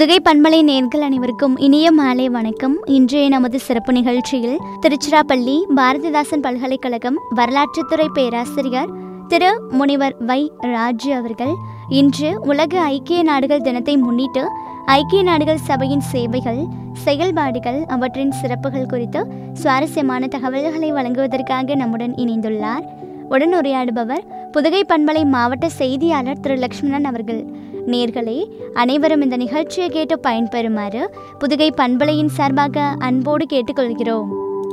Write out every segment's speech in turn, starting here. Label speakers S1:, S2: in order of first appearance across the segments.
S1: புதுகை பண்பலை நேர்கள் அனைவருக்கும் இனிய மாலை வணக்கம் இன்றைய நமது சிறப்பு நிகழ்ச்சியில் திருச்சிராப்பள்ளி பாரதிதாசன் பல்கலைக்கழகம் வரலாற்றுத்துறை பேராசிரியர் திரு முனிவர் வை ராஜு அவர்கள் இன்று உலக ஐக்கிய நாடுகள் தினத்தை முன்னிட்டு ஐக்கிய நாடுகள் சபையின் சேவைகள் செயல்பாடுகள் அவற்றின் சிறப்புகள் குறித்து சுவாரஸ்யமான தகவல்களை வழங்குவதற்காக நம்முடன் இணைந்துள்ளார் உடன் உரையாடுபவர் புதுகை பண்பலை மாவட்ட செய்தியாளர் திரு லக்ஷ்மணன் அவர்கள் நேர்களே அனைவரும் இந்த நிகழ்ச்சியை கேட்டு பயன்பெறுமாறு புதுகை பண்பலையின் சார்பாக அன்போடு கேட்டுக்கொள்கிறோம்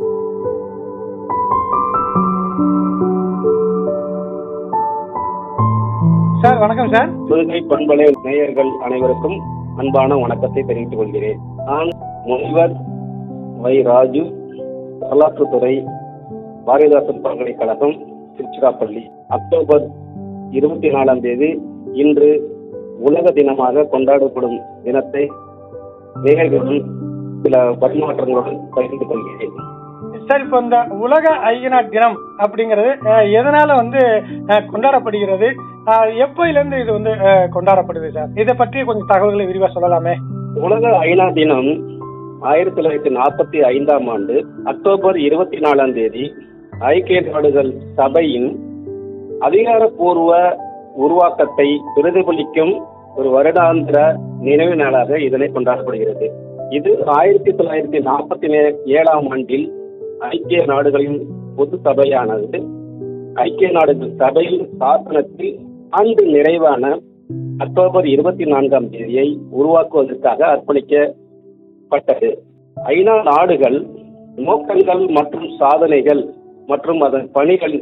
S2: சார் வணக்கம் சார்
S3: புதுகை பண்பலை நேயர்கள் அனைவருக்கும் அன்பான வணக்கத்தை தெரிவித்துக் கொள்கிறேன் நான் முனிவர் வை ராஜு வரலாற்றுத்துறை பாரதிதாசன் பல்கலைக்கழகம் திருச்சிராப்பள்ளி அக்டோபர் இருபத்தி நாலாம் தேதி இன்று உலக தினமாக கொண்டாடப்படும் தினத்தை நேயர்களுடன் சில பரிமாற்றங்களுடன் பகிர்ந்து கொள்கிறேன்
S2: சார் இப்போ இந்த உலக ஐயனார் தினம் அப்படிங்கிறது அஹ், எதனால வந்து அஹ், கொண்டாடப்படுகிறது அஹ், எப்போயிலிருந்து இது வந்து அஹ், கொண்டாடப்படுது சார் இதை பற்றி கொஞ்சம் தகவல்களை விரிவா சொல்லலாமே
S3: உலக ஐநா தினம் ஆயிரத்தி தொள்ளாயிரத்தி நாற்பத்தி ஐந்தாம் ஆண்டு அக்டோபர் இருபத்தி நாலாம் தேதி ஐக்கிய நாடுகள் சபையின் அதிகாரப்பூர்வ உருவாக்கத்தை பிரதிபலிக்கும் ஒரு வருடாந்திர நினைவு நாளாக இதனை கொண்டாடப்படுகிறது இது ஆயிரத்தி தொள்ளாயிரத்தி நாற்பத்தி ஏழாம் ஆண்டில் ஐக்கிய நாடுகளின் பொது சபையானது ஐக்கிய நாடுகள் சபையின் சாசனத்தில் ஆண்டு நிறைவான அக்டோபர் இருபத்தி நான்காம் தேதியை உருவாக்குவதற்காக அர்ப்பணிக்கப்பட்டது ஐநா நாடுகள் நோக்கங்கள் மற்றும் சாதனைகள் மற்றும் அதன் பணிகள்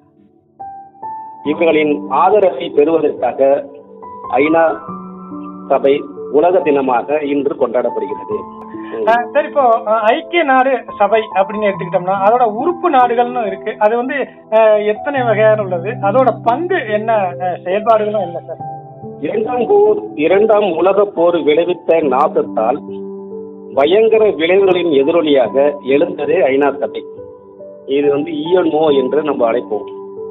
S3: இவர்களின் ஆதரவை பெறுவதற்காக ஐநா சபை உலக தினமாக இன்று கொண்டாடப்படுகிறது
S2: அஹ், சார் இப்போ அஹ், ஐக்கிய நாடு சபை அப்படின்னு எடுத்துக்கிட்டோம்னா அதோட உறுப்பு நாடுகள்னு இருக்கு அது வந்து அஹ், எத்தனை வகையான உள்ளது அதோட பங்கு என்ன அஹ், செயல்பாடுகளும் என்ன சார்
S3: இரண்டாம் போர் இரண்டாம் உலக போர் விளைவித்த நாசத்தால் பயங்கர விளைவுகளின் எதிரொலியாக எழுந்ததே ஐநா சபை இது வந்து இஎன்ஓ என்று நம்ம அழைப்போம்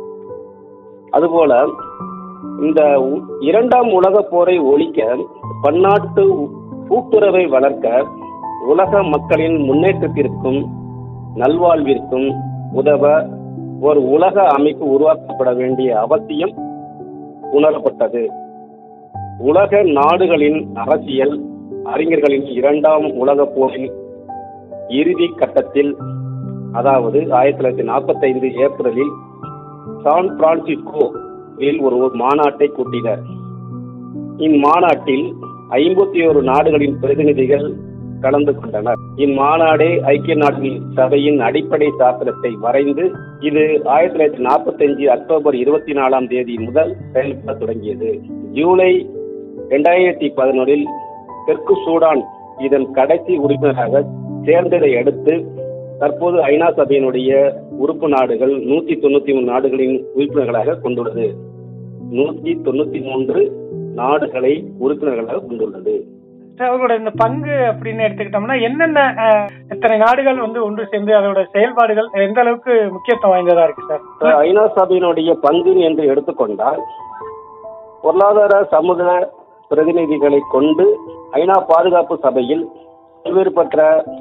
S3: அதுபோல இந்த உ- இரண்டாம் உலக போரை ஒழிக்க பன்னாட்டு உ- கூட்டுறவை வளர்க்க உலக மக்களின் முன்னேற்றத்திற்கும் நல்வாழ்விற்கும் உதவ ஒரு உலக அமைப்பு உருவாக்கப்பட வேண்டிய அவசியம் உணரப்பட்டது உலக நாடுகளின் அரசியல் அறிஞர்களின் இரண்டாம் உலக போரின் இறுதி கட்டத்தில் அதாவது ஆயிரத்தி தொள்ளாயிரத்தி நாற்பத்தி ஐந்து ஏப்ரலில் சான் பிரான்சிஸ்கோவில் ஒரு மாநாட்டை கூட்டினர் இம்மாநாட்டில் ஐம்பத்தி ஒரு நாடுகளின் பிரதிநிதிகள் கலந்து கொண்டனர் இம்மாநாடே ஐக்கிய நாடுகள் சபையின் அடிப்படை சாசனத்தை வரைந்து இது ஆயிரத்தி தொள்ளாயிரத்தி நாற்பத்தி அஞ்சு அக்டோபர் இருபத்தி நாலாம் தேதி முதல் செயல்பட தொடங்கியது ஜூலை இரண்டாயிரத்தி பதினொன்றில் தெற்கு சூடான் இதன் கடைசி உறுப்பினராக சேர்ந்ததை அடுத்து தற்போது ஐநா சபையினுடைய உறுப்பு நாடுகள் நூத்தி தொண்ணூத்தி மூணு நாடுகளின் உறுப்பினர்களாக கொண்டுள்ளது நூத்தி தொண்ணூத்தி மூன்று நாடுகளை உறுப்பினர்களாக கொண்டுள்ளது
S2: சார், அவர்களோட இந்த பங்கு அப்படின்னு எடுத்துக்கிட்டோம்னா என்னென்ன அஹ், இத்தனை நாடுகள் வந்து ஒன்று சேர்ந்து அதோட செயல்பாடுகள் எந்த அளவுக்கு முக்கியத்துவம் வாய்ந்ததா இருக்கு சார்
S3: இப்ப ஐநா சபையினுடைய பங்கு என்று எடுத்துக்கொண்டால் பொருளாதார சமூக பிரதிநிதிகளை கொண்டு ஐநா பாதுகாப்பு சபையில் பல்வேறுபட்ட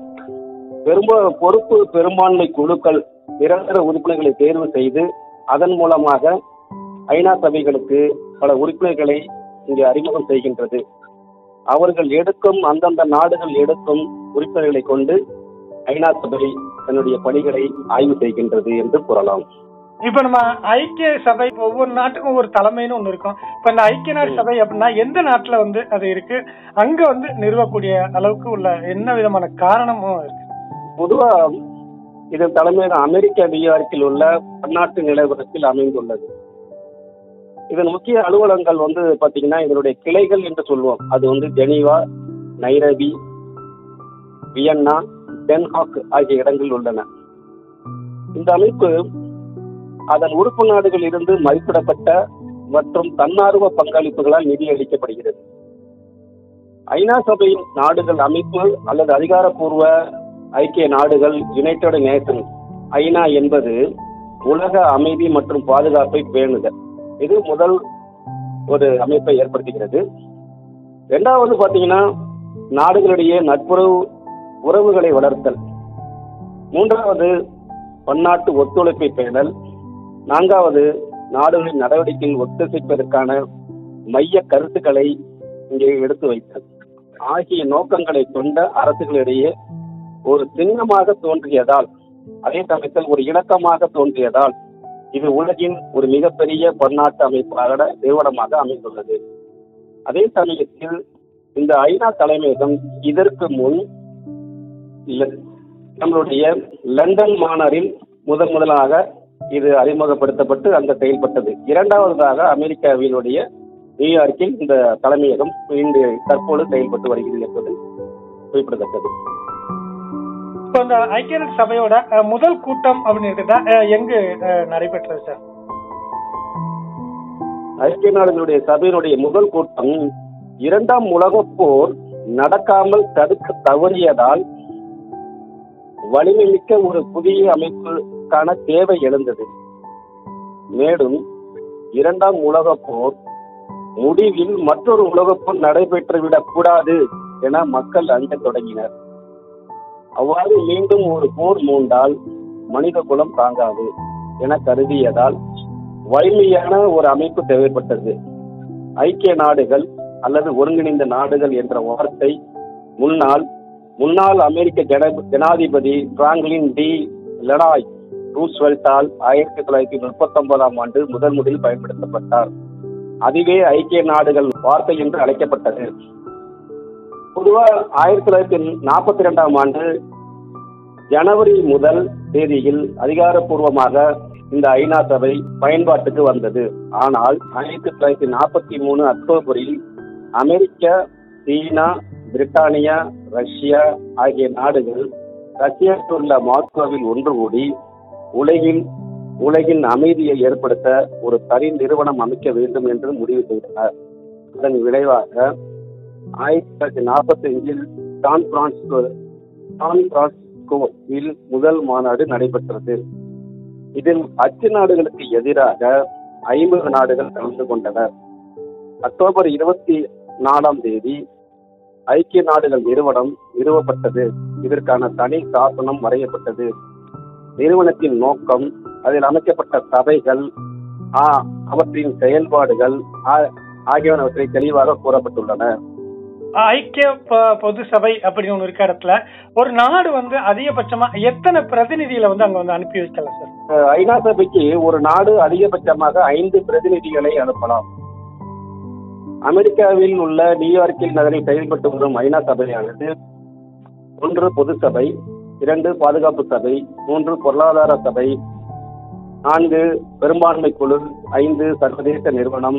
S3: பெரும்ப பொறுப்பு பெரும்பான்மை குழுக்கள் நிரந்தர உறுப்பினர்களை தேர்வு செய்து அதன் மூலமாக ஐநா சபைகளுக்கு பல உறுப்பினர்களை இங்கு அறிமுகம் செய்கின்றது அவர்கள் எடுக்கும் அந்தந்த நாடுகள் எடுக்கும் உறுப்பினர்களை கொண்டு ஐநா சபை தன்னுடைய பணிகளை ஆய்வு செய்கின்றது என்று கூறலாம்
S2: இப்ப நம்ம ஐக்கிய சபை ஒவ்வொரு நாட்டுக்கும் ஒவ்வொரு தலைமைன்னு ஒண்ணு இருக்கும் இப்ப இந்த ஐக்கிய நாடு சபை அப்படின்னா எந்த நாட்டுல வந்து அது இருக்கு அங்க வந்து நிறுவக்கூடிய அளவுக்கு உள்ள என்ன விதமான காரணமும் இருக்கு
S3: பொதுவா இதன் தலைமையக அமெரிக்க நியூயார்க்கில் உள்ள பன்னாட்டு நிலவரத்தில் அமைந்துள்ளது இதன் முக்கிய அலுவலகங்கள் வந்து பாத்தீங்கன்னா இதனுடைய கிளைகள் என்று சொல்லுவோம் அது வந்து ஜெனீவா நைரபி வியன்னா டென்ஹாக் ஆகிய இடங்கள் உள்ளன இந்த அமைப்பு அதன் உறுப்பு நாடுகளில் இருந்து மதிப்பிடப்பட்ட மற்றும் தன்னார்வ பங்களிப்புகளால் நிதி அளிக்கப்படுகிறது ஐநா சபையின் நாடுகள் அமைப்பு அல்லது அதிகாரப்பூர்வ ஐக்கிய நாடுகள் யுனைடெட் நேஷன் ஐநா என்பது உலக அமைதி மற்றும் பாதுகாப்பை பேணுதல் இது முதல் ஒரு அமைப்பை ஏற்படுத்துகிறது ரெண்டாவது பாத்தீங்கன்னா நாடுகளிடையே நட்புறவு உறவுகளை வளர்த்தல் மூன்றாவது பன்னாட்டு ஒத்துழைப்பை பேணல் நான்காவது நாடுகளின் நடவடிக்கையில் ஒத்துழைப்பதற்கான மைய கருத்துக்களை இங்கே எடுத்து வைத்தல் ஆகிய நோக்கங்களை கொண்ட அரசுகளிடையே ஒரு சின்னமாக தோன்றியதால் அதே சமயத்தில் ஒரு இணக்கமாக தோன்றியதால் இது உலகின் ஒரு மிகப்பெரிய பன்னாட்டு அமைப்பாக நிறுவனமாக அமைந்துள்ளது அதே சமயத்தில் இந்த ஐநா தலைமையகம் இதற்கு முன் ல- நம்மளுடைய லண்டன் மாநகரில் முதன் முதலாக இது அறிமுகப்படுத்தப்பட்டு அங்க செயல்பட்டது இரண்டாவதாக அமெரிக்காவினுடைய நியூயார்க்கில் இந்த தலைமையகம் இன்று தற்போது செயல்பட்டு வருகிறது என்பது குறிப்பிடத்தக்கது
S2: இப்போ இந்த ஐக்கிய நாட்டு சபையோட அஹ், முதல் கூட்டம் அப்படின்னு இருக்குதா அஹ், எங்கு அஹ், நடைபெற்றது சார்
S3: ஐக்கிய நாடுகளுடைய சபையினுடைய முதல் கூட்டம் இரண்டாம் உலகப் போர் நடக்காமல் தடுக்க தவறியதால் வலிமைமிக்க ஒரு புதிய அமைப்புக்கான தேவை எழுந்தது மேலும் இரண்டாம் உலகப் போர் முடிவில் மற்றொரு உலகப் போர் நடைபெற்றுவிடக் கூடாது என மக்கள் அஞ்சத் தொடங்கினர் அவ்வாறு மீண்டும் ஒரு போர் மூண்டால் மனித குலம் தாங்காது என கருதியதால் வலிமையான ஒரு அமைப்பு தேவைப்பட்டது ஐக்கிய நாடுகள் அல்லது ஒருங்கிணைந்த நாடுகள் என்ற வார்த்தை முன்னாள் முன்னாள் அமெரிக்க ஜன ஜனாதிபதி பிராங்க்லின் டி லெனாய் ரூஸ்வெல்ட்டால் ஆயிரத்தி தொள்ளாயிரத்தி முப்பத்தி ஒன்பதாம் ஆண்டு முதல் முதலில் பயன்படுத்தப்பட்டார் அதுவே ஐக்கிய நாடுகள் வார்த்தை என்று அழைக்கப்பட்டது பொதுவாக ஆயிரத்தி தொள்ளாயிரத்தி நாற்பத்தி ரெண்டாம் ஆண்டு ஜனவரி முதல் தேதியில் அதிகாரப்பூர்வமாக இந்த ஐநா சபை பயன்பாட்டுக்கு வந்தது ஆனால் ஆயிரத்தி தொள்ளாயிரத்தி நாற்பத்தி மூணு அக்டோபரில் அமெரிக்கா சீனா பிரிட்டானியா ரஷ்யா ஆகிய நாடுகள் ரஷ்யாவில் உள்ள மாஸ்கோவில் ஒன்று கூடி உலகில் உலகின் அமைதியை ஏற்படுத்த ஒரு தனி நிறுவனம் அமைக்க வேண்டும் என்று முடிவு செய்தனர் அதன் விளைவாக ஆயிரத்தி தொள்ளாயிரத்தி நாற்பத்தி அஞ்சில் சான் பிரான்சிஸ்கோ சான் பிரான்சிஸ்கோவில் முதல் மாநாடு நடைபெற்றது இதில் அச்சு நாடுகளுக்கு எதிராக ஐம்பது நாடுகள் கலந்து கொண்டனர் அக்டோபர் இருபத்தி நாலாம் தேதி ஐக்கிய நாடுகள் நிறுவனம் நிறுவப்பட்டது இதற்கான தனி சாசனம் வரையப்பட்டது நிறுவனத்தின் நோக்கம் அதில் அமைக்கப்பட்ட சபைகள் ஆ, அவற்றின் செயல்பாடுகள் ஆ- ஆகியவற்றை தெளிவாக கூறப்பட்டுள்ளன
S2: அஹ், ஐக்கிய ப- பொது சபை அப்படின்னு ஒண்ணு இருக்க இடத்துல ஒரு நாடு வந்து அதிகபட்சமா எத்தனை பிரதிநிதிகளை வந்து அங்க வந்து அனுப்பி வைக்கலாம் சார்
S3: அஹ், ஐநா சபைக்கு ஒரு நாடு அதிகபட்சமாக ஐந்து பிரதிநிதிகளை அனுப்பலாம் அமெரிக்காவில் உள்ள நியூயார்க்கில் நகரில் செயல்பட்டு வரும் ஐநா சபையானது ஒன்று பொது சபை இரண்டு பாதுகாப்பு சபை மூன்று பொருளாதார சபை நான்கு பெரும்பான்மை குழு ஐந்து சர்வதேச நிறுவனம்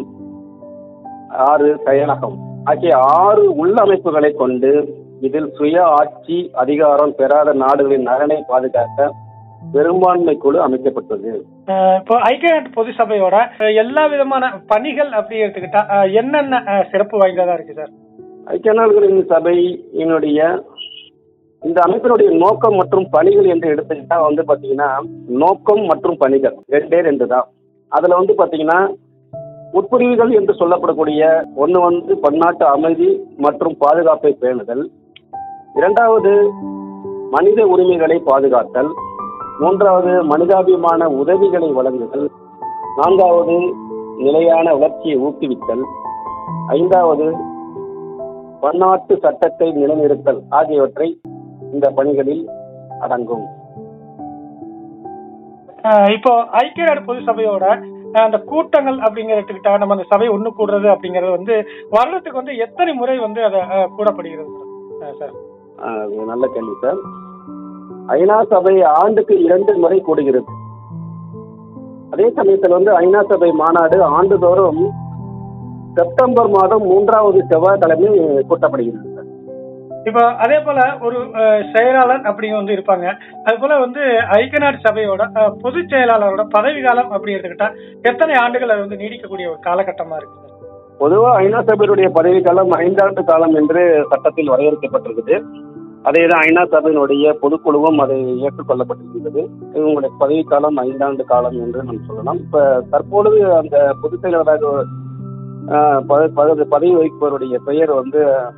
S3: ஆறு செயலகம் ஆகிய ஆறு உள்ளமைப்புகளை கொண்டு இதில் சுய ஆட்சி அதிகாரம் பெறாத நாடுகளின் நலனை பாதுகாக்க பெரும்பான்மை குழு அமைக்கப்பட்டது
S2: அஹ், இப்போ ஐக்கிய நாட்டு பொது சபையோட அஹ், எல்லா விதமான பணிகள் அப்படி எடுத்துக்கிட்டா அஹ், என்னென்ன அஹ், சிறப்பு வாய்ந்ததா இருக்கு சார்
S3: ஐக்கிய நாடுகளின் சபையினுடைய இந்த அமைப்பினுடைய நோக்கம் மற்றும் பணிகள் என்று எடுத்துக்கிட்டா வந்து பாத்தீங்கன்னா நோக்கம் மற்றும் பணிகள் ரெண்டே ரெண்டு தான் அதுல வந்து பாத்தீங்கன்னா உட்பிரிவுகள் என்று சொல்லப்படக்கூடிய ஒண்ணு வந்து பன்னாட்டு அமைதி மற்றும் பாதுகாப்பை பேணுதல் இரண்டாவது மனித உரிமைகளை பாதுகாத்தல் மூன்றாவது மனிதாபிமான உதவிகளை வழங்குதல் நான்காவது நிலையான வளர்ச்சியை ஊக்குவித்தல் ஐந்தாவது பன்னாட்டு சட்டத்தை நிலைநிறுத்தல் ஆகியவற்றை இந்த பணிகளில் அடங்கும்
S2: அஹ், இப்போ ஐக்கிய நாடு பொது சபையோட அஹ், அந்த கூட்டங்கள் அப்படிங்கிற எடுத்துக்கிட்டா நம்ம அந்த சபை ஒண்ணு கூடுறது அப்படிங்கறது வந்து வருடத்துக்கு வந்து எத்தனை முறை வந்து அதை அஹ், கூடப்படுகிறது அஹ், சார்
S3: ஆஹ் அது நல்ல கேள்வி சார் ஐநா சபை ஆண்டுக்கு இரண்டு முறை கூடுகிறது அதே சமயத்தில் வந்து ஐநா சபை மாநாடு ஆண்டுதோறும் செப்டம்பர் மாதம் மூன்றாவது செவ்வாய்க்கிழமை கூட்டப்படுகிறது சார்.
S2: இப்போ அதே போல ஒரு அஹ், செயலாளர் அப்படிங்க வந்து இருப்பாங்க அது போல வந்து ஐக்கிய நாடு சபையோட அஹ், பொதுச் செயலாளரோட பதவி காலம் அப்படி எடுத்துக்கிட்டா எத்தனை ஆண்டுகள் அது வந்து நீடிக்கக்கூடிய ஒரு காலகட்டமா இருக்கு சார்
S3: பொதுவா ஐநா சபையினுடைய பதவிக்காலம் ஐந்தாண்டு காலம் என்று சட்டத்தில் வரையறுக்கப்பட்டிருக்குது அதே தான் ஐநா சபையினுடைய பொதுக்குழுவும் அதை ஏற்றுக்கொள்ளப்பட்டிருக்கிறது இவங்களுடைய பதவிக்காலம் ஐந்தாண்டு காலம் என்று நாம் சொல்லலாம் இப்ப தற்பொழுது அந்த பொதுச் செயலாளராக ஆஹ், பத- பத- பதவி வகிப்பவருடைய பெயர் வந்து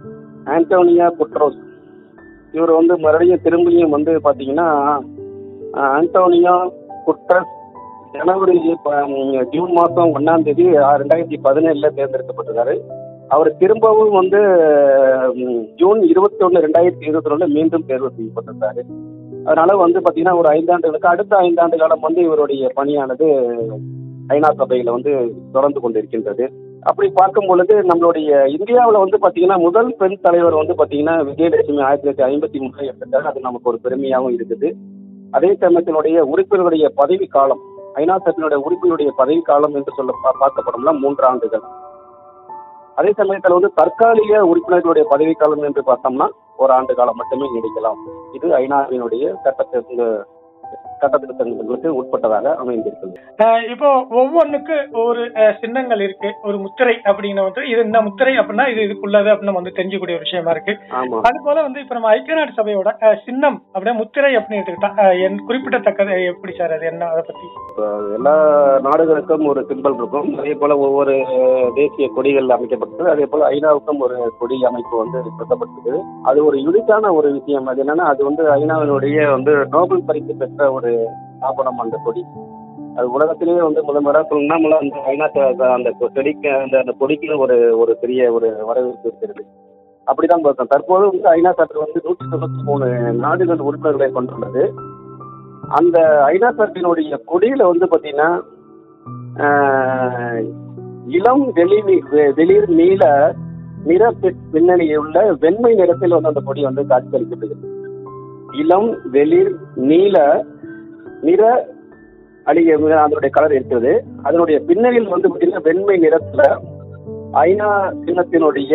S3: ஆண்டோனியா குட்ரோஸ் இவர் வந்து மறுபடியும் திரும்பியும் வந்து பார்த்தீங்கன்னா அஹ், ஆண்டோனியா குட்ரஸ் ஜனவரி ப- ம், ஜூன் மாதம் ஒன்றாம் தேதி அஹ், ரெண்டாயிரத்தி பதினேழுல தேர்ந்தெடுக்கப்பட்டிருக்காரு அவர் திரும்பவும் வந்து ம், ஜூன் இருபத்தி ஒன்று ரெண்டாயிரத்தி இருபத்தி ரெண்டுல மீண்டும் தேர்வு செய்யப்பட்டிருக்காரு அதனால வந்து பார்த்தீங்கன்னா ஒரு ஐந்தாண்டுகளுக்கு அடுத்த ஐந்தாண்டு காலம் வந்து இவருடைய பணியானது ஐநா சபையில வந்து தொடர்ந்து கொண்டிருக்கின்றது அப்படி பார்க்கும் பொழுது நம்மளுடைய இந்தியாவில் வந்து பார்த்தீங்கன்னா முதல் பெண் தலைவர் வந்து பார்த்தீங்கன்னா விஜயலட்சுமி ஆயிரத்தி தொள்ளாயிரத்தி ஐம்பத்தி மூணுல எடுத்துட்டாரு அது நமக்கு ஒரு பெருமையாகவும் இருக்குது அதே சமயத்தினுடைய உறுப்பினருடைய பதவி காலம் ஐநா சபையினுடைய உறுப்பினருடைய பதவி காலம் என்று சொல்ல பா- பார்க்கப்படம்னா மூன்று ஆண்டுகள் அதே சமயத்தில் வந்து தற்காலிக உறுப்பினர்களுடைய பதவி காலம் என்று பார்த்தோம்னா ஒரு ஆண்டு காலம் மட்டுமே நீடிக்கலாம் இது ஐநாவினுடைய சட்டத்திற்கு சட்டத்திட்டங்களுக்கு உட்பட்டதாக அமைந்திருக்கிறது
S2: அஹ் இப்போ ஒவ்வொன்றுக்கு ஒரு அஹ், சின்னங்கள் இருக்கு ஒரு முத்திரை அப்படின்னு வந்து இது இந்த முத்திரை அப்படின்னா இது இதுக்குள்ளது அப்படின்னு நம்ம வந்து தெரிஞ்சக்கூடிய ஒரு விஷயமா இருக்கு
S3: ஆமா
S2: அது போல வந்து இப்ப நம்ம ஐக்கிய நாடு சபையோட அஹ், சின்னம் அப்படியே முத்திரை அப்படின்னு எடுத்துக்கிட்டா அஹ், என் குறிப்பிடத்தக்கது எப்படி சார் அது என்ன அதை பத்தி
S3: எல்லா நாடுகளுக்கும் ஒரு சிம்பல் இருக்கும் அதே போல ஒவ்வொரு தேசிய கொடிகள் அமைக்கப்பட்டது அதே போல ஐநாவுக்கும் ஒரு கொடி அமைப்பு வந்து ஏற்படுத்தப்பட்டது அது ஒரு யுனிக்கான ஒரு விஷயம் அது என்னன்னா அது வந்து ஐநாவினுடைய வந்து நோபல் பரிசு பெற்ற ஒரு ஸ்தாபனம் அந்த கொடி அது உலகத்திலேயே வந்து முதல் முறையாக சொல்லணும்னா முதல்ல அந்த ஐநா ச- அந்த கொடிக்கு அந்த அந்த கொடிக்கு ஒரு ஒரு பெரிய ஒரு வரவேற்பு இருக்கிறது அப்படிதான் பார்த்தோம் தற்போது வந்து ஐநா சட்டம் வந்து நூற்றி தொண்ணூத்தி மூணு நாடுகள் உறுப்பினர்களை கொண்டுள்ளது அந்த ஐநா சபையினுடைய கொடியில வந்து பாத்தீங்கன்னா ஆஹ், இளம் வெளி வெ- வெளிர் நீல நிற பி- பின்னணியில் உள்ள வெண்மை நிறத்தில் வந்து அந்த கொடி வந்து காட்சியளிக்கப்படுகிறது இளம் வெளிர் நீல நிற அழிய அதனுடைய கலர் இருக்கிறது அதனுடைய பின்னணியில் வந்து பாத்தீங்கன்னா வெண்மை நிறத்துல ஐநா சின்னத்தினுடைய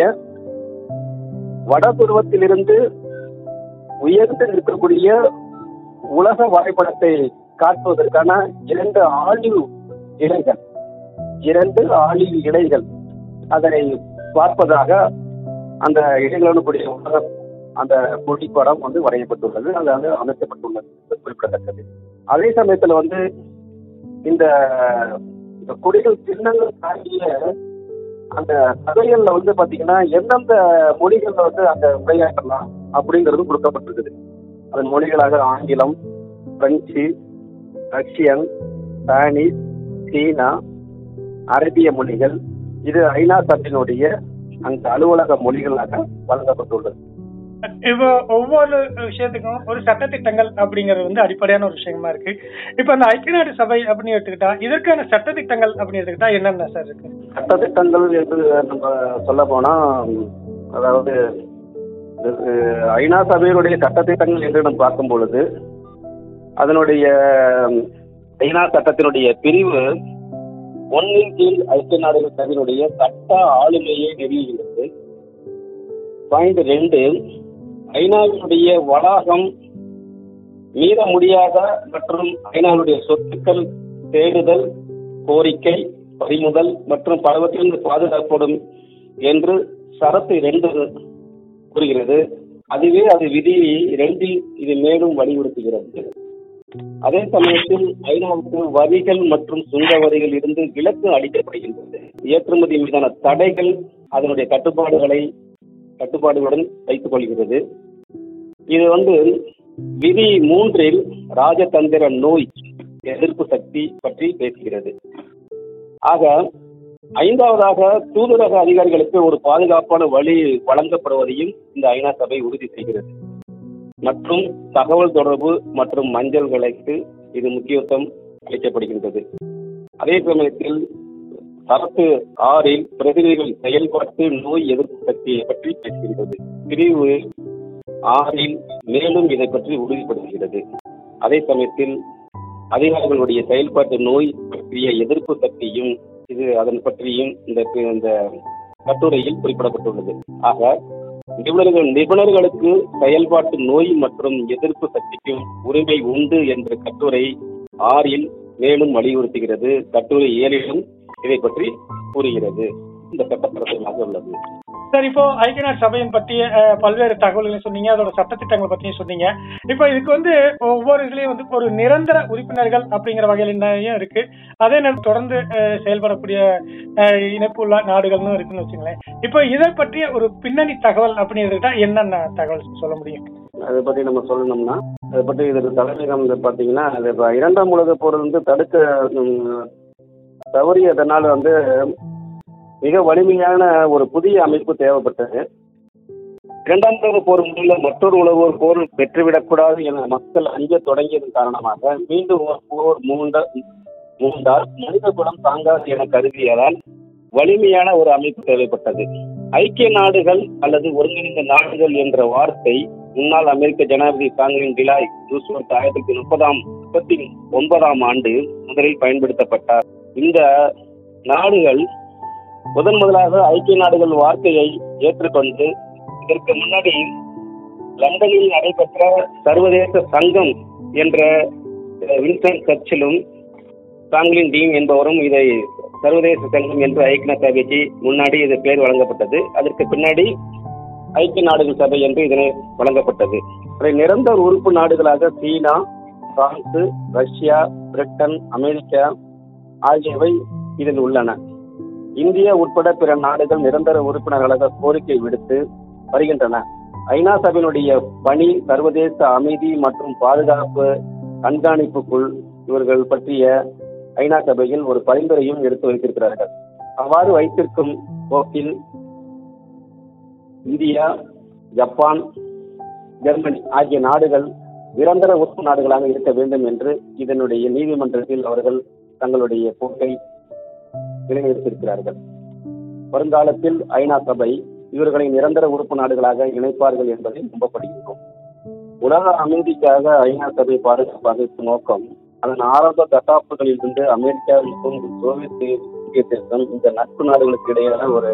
S3: வடதுருவத்திலிருந்து உயர்ந்து இருக்கக்கூடிய உலக வரைபடத்தை காட்டுவதற்கான இரண்டு ஆலிவ் இலைகள் இரண்டு ஆலிவ் இலைகள் அதனை பார்ப்பதாக அந்த இலைகளோடு கூடிய உலக அந்த புள்ளிப்படம் வந்து வரையப்பட்டுள்ளது அது வந்து அமைக்கப்பட்டுள்ளது என்பது குறிப்பிடத்தக்கது அதே சமயத்துல வந்து இந்த இந்த கொடிகள் சின்னங்கள் தாண்டிய அந்த கதைகள்ல வந்து பாத்தீங்கன்னா எந்தெந்த மொழிகள்ல வந்து அந்த உரையாற்றலாம் அப்படிங்கிறது கொடுக்கப்பட்டிருக்குது அதன் மொழிகளாக ஆங்கிலம் பிரெஞ்சு ரஷ்யன் ஸ்பானிஷ் சீனா அரபிய மொழிகள் இது ஐநா சபையினுடைய அந்த அலுவலக மொழிகளாக வழங்கப்பட்டுள்ளது
S2: இப்போ ஒவ்வொரு விஷயத்துக்கும் ஒரு சட்டத்திட்டங்கள் அப்படிங்கிறது வந்து அடிப்படையான ஒரு விஷயமா இருக்கு இப்போ அந்த ஐக்கிய நாடு சபை அப்படின்னு எடுத்துக்கிட்டா இதற்கான சட்டத்திட்டங்கள் அப்படின்னு எடுத்துக்கிட்டா என்னென்ன சார் இருக்கு
S3: சட்டத்திட்டங்கள் என்று நம்ம சொல்ல போனா அதாவது அஹ், ஐநா சபையினுடைய சட்டத்திட்டங்கள் என்று நம்ம பார்க்கும் பொழுது அதனுடைய ம், ஐநா சட்டத்தினுடைய பிரிவு ஒன்னின் கீழ் ஐக்கிய நாடுகள் சபையினுடைய சட்ட ஆளுமையை நிறுவுகிறது பாயிண்ட் ரெண்டு ஐநாவினுடைய வளாகம் மீற முடியாத மற்றும் ஐநாவுடைய சொத்துக்கள் தேடுதல் கோரிக்கை பறிமுதல் மற்றும் பலவற்றிலிருந்து பாதுகாக்கப்படும் என்று சரத்து ரெண்டு கூறுகிறது அதுவே அது விதி ரெண்டில் இது மேலும் வலியுறுத்துகிறது அதே சமயத்தில் ஐநாவுக்கு வரிகள் மற்றும் சுங்க வரிகள் இருந்து விலக்கு அளிக்கப்படுகின்றது ஏற்றுமதி மீதான தடைகள் அதனுடைய கட்டுப்பாடுகளை கட்டுப்பாடுகளுடன் வைத்துக் கொள்கிறது இது வந்து விதி மூன்றில் ராஜதந்திர நோய் எதிர்ப்பு சக்தி பற்றி பேசுகிறது ஆக ஐந்தாவதாக தூதரக அதிகாரிகளுக்கு ஒரு பாதுகாப்பான வழி வழங்கப்படுவதையும் இந்த ஐநா சபை உறுதி செய்கிறது மற்றும் தகவல் தொடர்பு மற்றும் மஞ்சள்களுக்கு இது முக்கியத்துவம் அளிக்கப்படுகின்றது அதே சமயத்தில் சரத்து ஆறில் பிரதிநிதிகள் செயல்பாட்டு நோய் எதிர்ப்பு சக்தியை பற்றி பேசுகின்றது பிரிவு ஆறில் மேலும் இதை பற்றி உறுதிப்படுத்துகிறது அதே சமயத்தில் அதிகாரிகளுடைய செயல்பாட்டு நோய் பற்றிய எதிர்ப்பு சக்தியும் இது அதன் பற்றியும் இந்த இந்த கட்டுரையில் குறிப்பிடப்பட்டுள்ளது ஆக நிபுணர்கள் நிபுணர்களுக்கு செயல்பாட்டு நோய் மற்றும் எதிர்ப்பு சக்திக்கும் உரிமை உண்டு என்ற கட்டுரை ஆறில் மேலும் வலியுறுத்துகிறது கட்டுரை ஏழிலும் இதை பற்றி கூறுகிறது இந்த சட்டப்பிரதமாக உள்ளது
S2: சார் இப்போ ஐக்கிய நாடு சபையின் பற்றிய அஹ், பல்வேறு தகவல்களையும் சொன்னீங்க அதோட சட்டத்திட்டங்களை பற்றியும் சொன்னீங்க இப்போ இதுக்கு வந்து ஒவ்வொரு இதுலயும் வந்து ஒரு நிரந்தர உறுப்பினர்கள் அப்படிங்கிற வகையில் என்னையும் இருக்கு அதே நேரம் தொடர்ந்து அஹ், செயல்படக்கூடிய அஹ், இணைப்பு உள்ள நாடுகள்னு இருக்குன்னு வச்சுங்களேன் இப்போ இதை பற்றிய ஒரு பின்னணி தகவல் அப்படின்னு எடுத்துக்கிட்டா என்னென்ன தகவல் சொல்ல முடியும்
S3: அதை பற்றி நம்ம சொல்லணும்னா அதை பற்றி இதுக்கு தலைமையிடம் வந்து பார்த்தீங்கன்னா அது இப்போ இரண்டாம் உலக போர் வந்து தடுக்க ம், தவறியதனால் வந்து மிக வலிமையான ஒரு புதிய அமைப்பு தேவைப்பட்டது இரண்டாம் உலக போர் முடிவில் மற்றொரு உலக போர் பெற்றுவிடக்கூடாது என மக்கள் அஞ்ச தொடங்கியதன் காரணமாக மீண்டும் ஒரு போர் மூண்ட மூண்டால் மனித குலம் தாங்காது என கருதியதால் வலிமையான ஒரு அமைப்பு தேவைப்பட்டது ஐக்கிய நாடுகள் அல்லது ஒருங்கிணைந்த நாடுகள் என்ற வார்த்தை முன்னாள் அமெரிக்க ஜனாதிபதி பிராங்க்லின் டிலாய் ரூஸ்வெல்ட் ஆயிரத்தி தொள்ளாயிரத்தி முப்பதாம் முப்பத்தி ஒன்பதாம் ஆண்டு முதலில் பயன்படுத்தப்பட்டார் இந்த நாடுகள் முதன் முதலாக ஐக்கிய நாடுகள் வார்த்தையை ஏற்றுக்கொண்டு இதற்கு முன்னாடி லண்டனில் நடைபெற்ற சர்வதேச சங்கம் என்ற அஹ், வின்ஸ்டன் சர்ச்சிலும் பிராங்க்லின் டீன் என்பவரும் இதை சர்வதேச சங்கம் என்று ஐக்கிய சபைக்கு முன்னாடி இது பேர் வழங்கப்பட்டது அதற்கு பின்னாடி ஐக்கிய நாடுகள் சபை என்று இதனை வழங்கப்பட்டது இதை நிரந்தர உறுப்பு நாடுகளாக China France Russia Britain America ஆகியவை இதில் உள்ளன இந்தியா உட்பட பிற நாடுகள் நிரந்தர உறுப்பினர்களாக கோரிக்கை விடுத்து வருகின்றன ஐநா சபையினுடைய பணி சர்வதேச அமைதி மற்றும் பாதுகாப்பு கண்காணிப்புக்குள் இவர்கள் பற்றிய ஐநா சபையில் ஒரு பரிந்துரையும் எடுத்து வைத்திருக்கிறார்கள் அவ்வாறு வைத்திருக்கும் போக்கில் இந்தியா ஜப்பான் ஜெர்மனி ஆகிய நாடுகள் நிரந்தர உறுப்பு நாடுகளாக இருக்க வேண்டும் என்று இதனுடைய நீதிமன்றத்தில் அவர்கள் தங்களுடைய போக்கை நிலைநிறுத்தியிருக்கிறார்கள் வருங்காலத்தில் ஐநா சபை இவர்களை நிரந்தர உறுப்பு நாடுகளாக இணைப்பார்கள் என்பதை நம்பப்படுகின்றோம் உலக அமைதிக்காக ஐநா சபை பாதுகாப்பாக நோக்கம் அதன் ஆரம்ப தசாப்தங்களில் இருந்து அமெரிக்கா மற்றும் சோவியத் யூனியத்திற்கும் இந்த நட்பு நாடுகளுக்கு இடையிலான ஒரு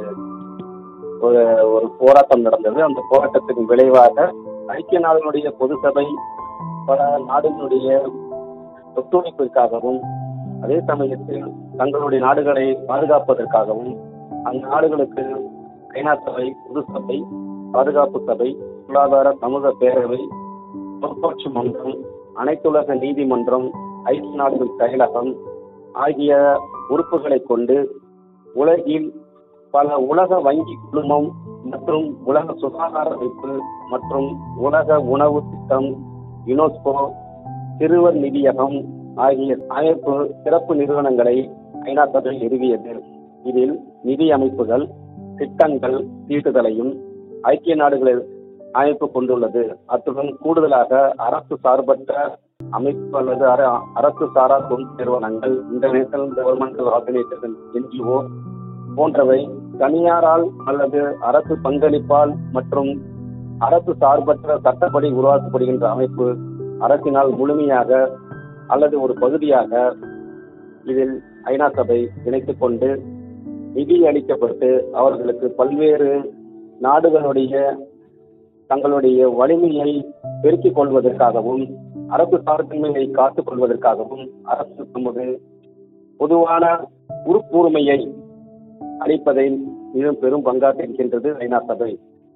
S3: ஒரு ஒரு போராட்டம் நடந்தது அந்த போராட்டத்தின் விளைவாக ஐக்கிய நாடுகளுடைய பொது சபை பல நாடுகளுடைய ஒத்துழைப்பிற்காகவும் அதே சமயத்தில் தங்களுடைய நாடுகளை பாதுகாப்பதற்காகவும் அந்த நாடுகளுக்கு ஐநா சபை பொது சபை பாதுகாப்பு சபை பொருளாதார சமூக பேரவை பொறுப்பாட்சி மன்றம் அனைத்துலக நீதிமன்றம் ஐக்கிய நாடுகள் செயலகம் ஆகிய உறுப்புகளை கொண்டு உலகில் பல உலக வங்கி குழுமம் மற்றும் உலக சுகாதார அமைப்பு மற்றும் உலக உணவு திட்டம் யுனெஸ்கோ சிறுவர் நிதியகம் ஆகிய அமைப்பு சிறப்பு நிறுவனங்களை ஐநா சபை நிறுவியது இதில் நிதி அமைப்புகள் திட்டங்கள் தீட்டுதலையும் ஐக்கிய நாடுகளில் அமைப்பு கொண்டுள்ளது அத்துடன் கூடுதலாக அரசு சார்பற்ற அமைப்பு அல்லது அர- அரசு சாரா தொண்டு நிறுவனங்கள் இன்டர்நேஷனல் கவர்மெண்டல் ஆர்கனைசேஷன் என்ஜிஓ போன்றவை தனியாரால் அல்லது அரசு பங்களிப்பால் மற்றும் அரசு சார்பற்ற சட்டப்படி உருவாக்கப்படுகின்ற அமைப்பு அரசினால் முழுமையாக அல்லது ஒரு பகுதியாக இதில் ஐநா சபை இணைத்துக் கொண்டு நிதி அளிக்கப்பட்டு அவர்களுக்கு பல்வேறு நாடுகளுடைய தங்களுடைய வலிமையை பெருக்கிக் கொள்வதற்காகவும் அரசு சார்பின்மையை காத்துக் கொள்வதற்காகவும் அரசு தமது பொதுவான உறுப்புரிமையை அளிப்பதில் மிகவும் பெரும் பங்காற்றிருக்கின்றது ஐநா சபை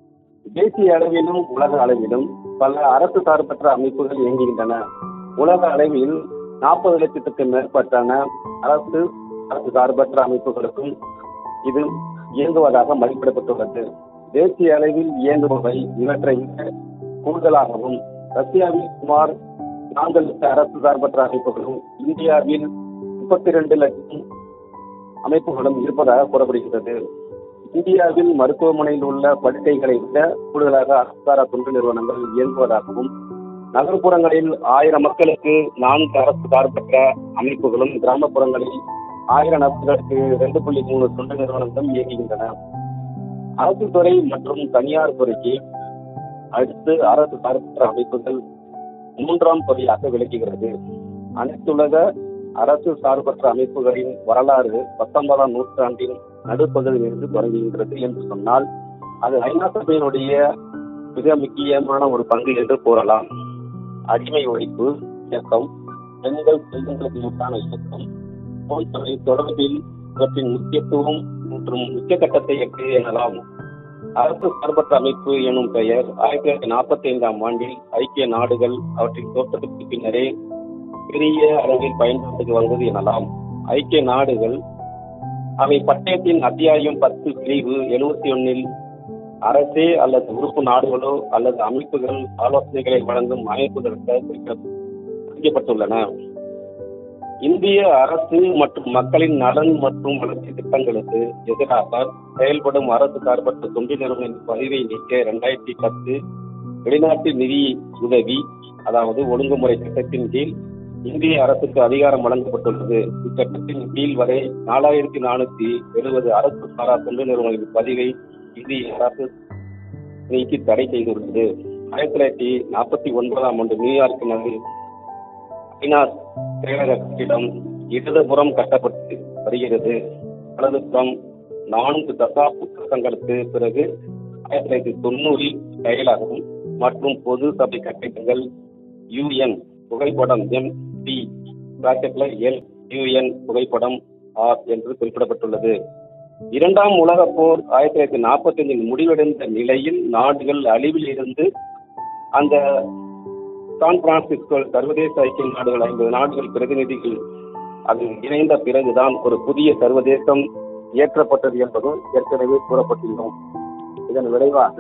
S3: தேசிய அளவிலும் உலக அளவிலும் பல அரசு சார்பற்ற அமைப்புகள் இயங்குகின்றன உலக அளவில் நாற்பது லட்சத்துக்கு மேற்பட்டான அரசு அரசு சார்பற்ற அமைப்புகளுக்கும் இது இயங்குவதாக மதிப்பிடப்பட்டுள்ளது தேசிய அளவில் இயங்குபவை இவற்றை விட கூடுதலாகவும் ரஷ்யாவில் சுமார் நான்கு லட்சம் அரசு சார்பற்ற அமைப்புகளும் இந்தியாவில் முப்பத்தி ரெண்டு லட்சம் அமைப்புகளும் இருப்பதாக கூறப்படுகிறது இந்தியாவில் மருத்துவமனையில் உள்ள படுக்கைகளை விட கூடுதலாக அரசார தொண்டு நிறுவனங்கள் இயங்குவதாகவும் நகர்ப்புறங்களில் ஆயிரம் மக்களுக்கு நான்கு அரசு சார்பற்ற அமைப்புகளும் கிராமப்புறங்களில் ஆயிரம் நபர்களுக்கு இரண்டு புள்ளி மூணு தொண்டு நிறுவனங்களும் இயங்குகின்றன அரசு துறை மற்றும் தனியார் துறைக்கு அடுத்து அரசு சார்பற்ற அமைப்புகள் மூன்றாம் துறையாக விளக்குகிறது அனைத்துலக அரசு சார்பற்ற அமைப்புகளின் வரலாறு பத்தொன்பதாம் நூற்றாண்டின் நடுப்பகுதியிலிருந்து தொடங்குகின்றது என்று சொன்னால் அது ஐநா சபையினுடைய மிக முக்கியமான ஒரு பங்கு என்று கூறலாம் அடிமை ஒழிப்பு இயக்கம் பெண்கள் பெண்களுக்கு எதிரான இயக்கம் போன்றவை தொடர்பில் இவற்றின் முக்கியத்துவம் மற்றும் உச்சகட்டத்தை எட்டியது எனலாம் அரசு சார்பற்ற அமைப்பு எனும் பெயர் ஆயிரத்தி தொள்ளாயிரத்தி நாற்பத்தி ஐந்தாம் ஆண்டில் ஐக்கிய நாடுகள் அவற்றின் தோற்றத்துக்கு பின்னரே பெரிய அளவில் பயன்பாட்டுக்கு வந்தது எனலாம் ஐக்கிய நாடுகள் அவை பட்டயத்தின் அத்தியாயம் பத்து பிரிவு எழுபத்தி ஒன்னில் அரசே அல்லது உறுப்பு நாடுகளோ அல்லது அமைப்புகள் ஆலோசனைகளை வழங்கும் அமைப்புகளுக்கு குறிக்கப்பட்டுள்ளன இந்திய அரசு மற்றும் மக்களின் நலன் மற்றும் வளர்ச்சி திட்டங்களுக்கு எதிராக செயல்படும் அரசு சார்பற்ற தொண்டு நிறுவனத்தின் பதிவை நீக்க இரண்டாயிரத்தி பத்து வெளிநாட்டு நிதி உதவி அதாவது ஒழுங்குமுறை சட்டத்தின் கீழ் இந்திய அரசுக்கு அதிகாரம் வழங்கப்பட்டுள்ளது இச்சட்டத்தின் கீழ் வரை நாலாயிரத்தி நானூத்தி எழுபது அரசு சாரா தொண்டு நிறுவனங்களின் பதிவை இந்திய அரசு நீக்கி தடை செய்துள்ளது ஆயிரத்தி தொள்ளாயிரத்தி நாற்பத்தி ஒன்பதாம் ஆண்டு நியூயார்க் நகரில் ஐநா செயலக கட்டிடம் இடதுபுறம் கட்டப்பட்டு வருகிறது வலதுபுறம் நான்கு தசாப்தங்களுக்கு பிறகு ஆயிரத்தி தொள்ளாயிரத்தி தொண்ணூறில் செயலகம் மற்றும் பொது சபை கட்டிடங்கள் யுஎன் புகைப்படம் எம் பி பிராக்கெட்ல எல் யுஎன் புகைப்படம் ஆர் என்று குறிப்பிடப்பட்டுள்ளது இரண்டாம் உலக போர் ஆயிரத்தி தொள்ளாயிரத்தி நாற்பத்தி ஐந்தில் முடிவடைந்த நிலையில் நாடுகள் அழிவில் இருந்து அந்த சான் பிரான்சிஸ்கோ சர்வதேச ஐக்கிய நாடுகள் ஐம்பது நாடுகள் பிரதிநிதிகள் அதில் இணைந்த பிறகுதான் ஒரு புதிய சர்வதேசம் இயற்றப்பட்டது என்பது ஏற்கனவே கூறப்பட்டுள்ளோம் இதன் விளைவாக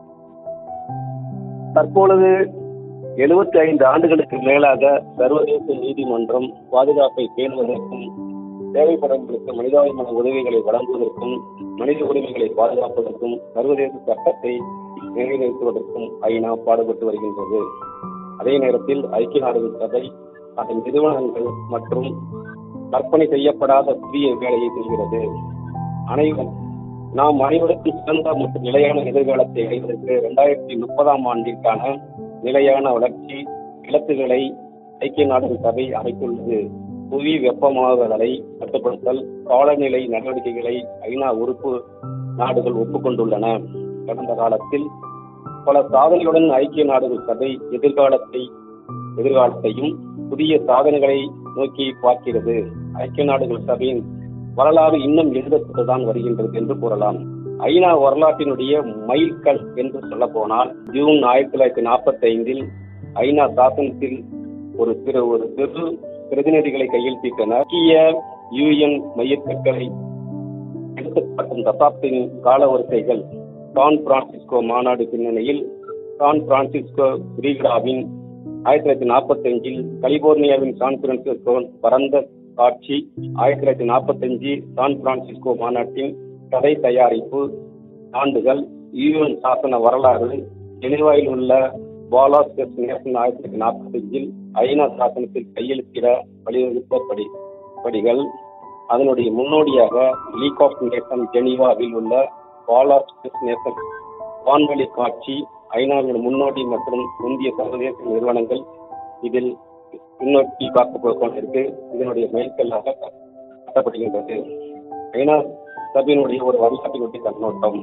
S3: தற்பொழுது எழுபத்தி ஐந்து ஆண்டுகளுக்கு மேலாக சர்வதேச நீதிமன்றம் பாதுகாப்பை பேணுவதற்கும் தேவைப்படுவதற்கு மனிதாபிமான உதவிகளை வழங்குவதற்கும் மனித உரிமைகளை பாதுகாப்பதற்கும் சர்வதேச சட்டத்தை நிறைவேற்றுவதற்கும் ஐநா பாடுபட்டு வருகின்றது அதே நேரத்தில் ஐக்கிய நாடுகள் சபை அதன் நிறுவனங்கள் மற்றும் கற்பனை செய்யப்படாத புதிய வேலையை செய்கிறது அனைவரும் நாம் அனைவருக்கும் சிறந்த மற்றும் நிலையான எதிர்காலத்தை அடைவதற்கு இரண்டாயிரத்தி முப்பதாம் ஆண்டிற்கான நிலையான வளர்ச்சி இலக்குகளை ஐக்கிய நாடுகள் சபை அமைத்துள்ளது புவி வெப்பமாகுதலை கட்டுப்படுத்தல் காலநிலை நடவடிக்கைகளை ஐநா உறுப்பு நாடுகள் ஒப்புக்கொண்டுள்ளன கடந்த காலத்தில் பல சாதனைகளுடன் ஐக்கிய நாடுகள் சபை எதிர்காலத்தை எதிர்காலத்தையும் புதிய சாதனைகளை நோக்கி பார்க்கிறது ஐக்கிய நாடுகள் சபையின் வரலாறு இன்னும் எழுதப்பட்டுதான் வருகின்றது என்று கூறலாம் ஐநா வரலாற்றினுடைய மைல்கல் என்று சொல்ல போனால் ஜூன் ஆயிரத்தி தொள்ளாயிரத்தி நாற்பத்தி ஐந்தில் ஐநா சாசனத்தில் ஒரு சிறு ஒரு சிறு பிரதிநிதிகளை கையெழுத்திட்டனர் முக்கிய யூஎன் மையக்கற்களை எடுத்துக்காட்டும் தசாப்தின் காலவரிசைகள் சான் பிரான்சிஸ்கோ மாநாடு பின்னணியில் சான் பிரான்சிஸ்கோ ரீகடாவின் ஆயிரத்தி தொள்ளாயிரத்தி நாற்பத்தி அஞ்சில் கலிபோர்னியாவின் சான் பிரான்சிஸ்கோ பரந்த காட்சி ஆயிரத்தி தொள்ளாயிரத்தி நாற்பத்தி அஞ்சு சான் பிரான்சிஸ்கோ மாநாட்டின் கதை தயாரிப்பு ஆண்டுகள் யூஎன் சாசன வரலாறு ஜெனிவாயில் உள்ள பாலாஸ் நேஷன் ஆயிரத்தி தொள்ளாயிரத்தி நாற்பத்தி அஞ்சில் ஐநா சாசனத்தில் கையெழுத்திட வழிவகுத்த படி படிகள் அதனுடைய முன்னோடியாக லீக் ஆஃப் நேஷன் ஜெனீவாவில் உள்ள பாலாஸ் நேஷன் வான்வெளி காட்சி ஐநாவின் முன்னோடி மற்றும் இந்திய சர்வதேச நிறுவனங்கள் இதில் பின்னோக்கி பார்க்க கொண்டிருக்கு இதனுடைய மைல்கல்லாக கட்டப்படுகின்றது ஐநா சபையினுடைய ஒரு வரலாற்றினுடைய கண்ணோட்டம்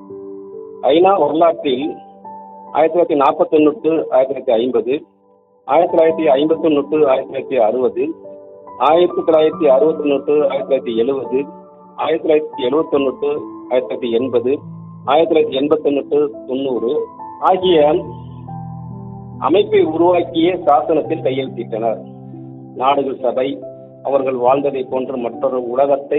S3: ஐநா வரலாற்றில் ஆயிரத்தி தொள்ளாயிரத்தி நாற்பத்தி ஒன்று டு ஆயிரத்தி தொள்ளாயிரத்தி ஐம்பது ஆயிரத்தி தொள்ளாயிரத்தி ஐம்பத்தி ஒன்று டு ஆயிரத்தி தொள்ளாயிரத்தி அறுபது ஆயிரத்தி தொள்ளாயிரத்தி அறுபத்தி ஒன்று டு ஆயிரத்தி தொள்ளாயிரத்தி எழுபது ஆயிரத்தி தொள்ளாயிரத்தி எழுபத்தி ஒன்று டு ஆயிரத்தி தொள்ளாயிரத்தி எண்பது ஆயிரத்தி தொள்ளாயிரத்தி எண்பத்தி ஒன்று டு தொண்ணூறு ஆகிய அமைப்பை உருவாக்கிய சாசனத்தில் கையெழுத்திட்டனர் நாடுகள் சபை அவர்கள் வாழ்ந்ததை போன்ற மற்றொரு உலகத்தை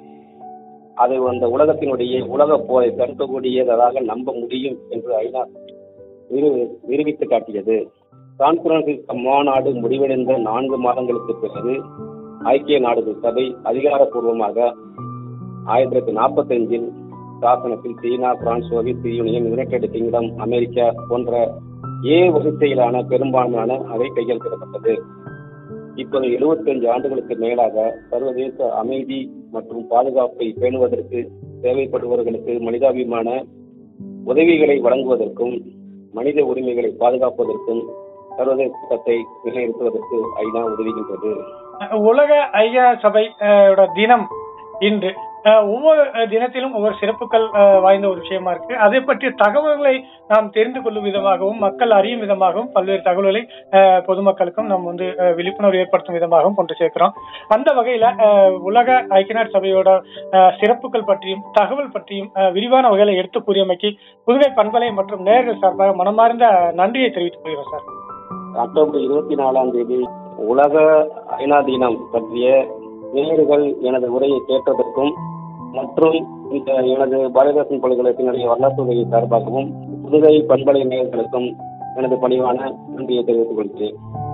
S3: அது அந்த உலகத்தினுடைய உலக போரை தடுக்கக்கூடியதாக நம்ப முடியும் என்று ஐநா நிரூ- நிரூபித்து காட்டியது சான் பிரான்சிஸ்கோ மாநாடு முடிவடைந்த நான்கு மாதங்களுக்கு பிறகு ஐக்கிய நாடுகள் சபை அதிகாரப்பூர்வமாக ஆயிரத்தி தொள்ளாயிரத்தி நாற்பத்தி அஞ்சில் சாசனத்தில் China France Soviet Union United Kingdom America போன்ற ஏ வரிசையிலான பெரும்பான்மையான அவை கையெழுத்திடப்பட்டது இப்போது 75 ஆண்டுகளுக்கு மேலாக சர்வதேச அமைதி மற்றும் பாதுகாப்பை பேணுவதற்கு தேவைப்படுபவர்களுக்கு மனிதாபிமான உதவிகளை வழங்குவதற்கும் மனித உரிமைகளை பாதுகாப்பதற்கும் சர்வதேச சட்டத்தை நிலைநிறுத்துவதற்கு ஐநா உதவுகின்றது
S2: உலக ஐக்கிய சபை அஹ், யோட தினம் இன்று அஹ், ஒவ்வொரு அஹ், தினத்திலும் ஒவ்வொரு சிறப்புகள் அஹ், வாய்ந்த ஒரு விஷயமா இருக்கு அதை பற்றிய தகவல்களை நாம் தெரிந்து கொள்ளும் விதமாகவும் மக்கள் அறியும் விதமாகவும் பல்வேறு தகவல்களை அஹ், பொதுமக்களுக்கும் நாம் வந்து அஹ், விழிப்புணர்வு ஏற்படுத்தும் விதமாகவும் கொண்டு சேர்க்கிறோம் அந்த வகையில அஹ், உலக ஐக்கிய நாடு சபையோட அஹ், சிறப்புகள் பற்றியும் தகவல் பற்றியும் அஹ், விரிவான வகையில எடுத்து கூறியமைக்கு புதுகை பண்பலை மற்றும் நேயர்கள் சார்பாக மனமார்ந்த நன்றியை தெரிவித்துக் கொள்கிறோம் சார்
S3: அக்டோபர் இருபத்தி நாலாம் தேதி உலக ஐநா தினம் பற்றிய நேயர்கள் எனது உரையை கேட்டதற்கும் மற்றும் இந்த எனது பாரதிதாசன் பல்கலைக்கழகத்தினுடைய வரலாற்று உதவி சார்பாகவும் புதுகை பண்பலை நேயர்களுக்கும் எனது பணிவான நன்றியை தெரிவித்துக் கொள்கிறேன்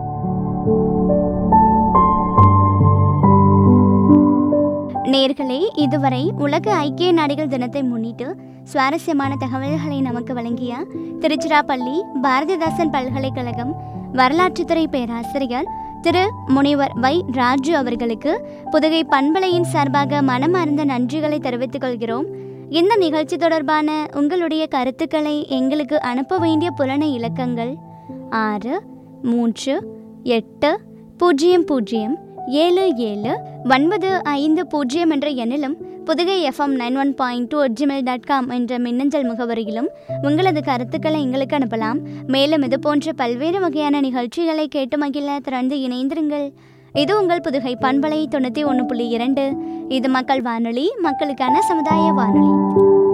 S1: நேர்களே இதுவரை உலக ஐக்கிய நாடுகள் தினத்தை முன்னிட்டு சுவாரஸ்யமான தகவல்களை நமக்கு வழங்கிய திருச்சிராப்பள்ளி பாரதிதாசன் பல்கலைக்கழகம் வரலாற்றுத்துறை பேராசிரியர் திரு முனைவர் வை ராஜு அவர்களுக்கு புதுகை பண்பலையின் சார்பாக மனமார்ந்த நன்றிகளை தெரிவித்துக் கொள்கிறோம் இந்த நிகழ்ச்சி தொடர்பான உங்களுடைய கருத்துக்களை எங்களுக்கு அனுப்ப வேண்டிய புலன இலக்கங்கள் ஆறு மூன்று எட்டு பூஜ்ஜியம் பூஜ்ஜியம் ஏழு ஏழு ஒன்பது ஐந்து பூஜ்ஜியம் என்ற எண்ணிலும் Pudhugai FM nine one point two Gmail dot com என்ற மின்னஞ்சல் முகவரியிலும் உங்களது கருத்துக்களை எங்களுக்கு அனுப்பலாம் மேலும் இது போன்ற பல்வேறு வகையான நிகழ்ச்சிகளை கேட்டு மகிழ திறந்து இணைந்திருங்கள் இது உங்கள் புதுகை பண்பலை தொண்ணூற்றி ஒன்று புள்ளி இரண்டு இது மக்கள் வானொலி மக்களுக்கான சமுதாய வானொலி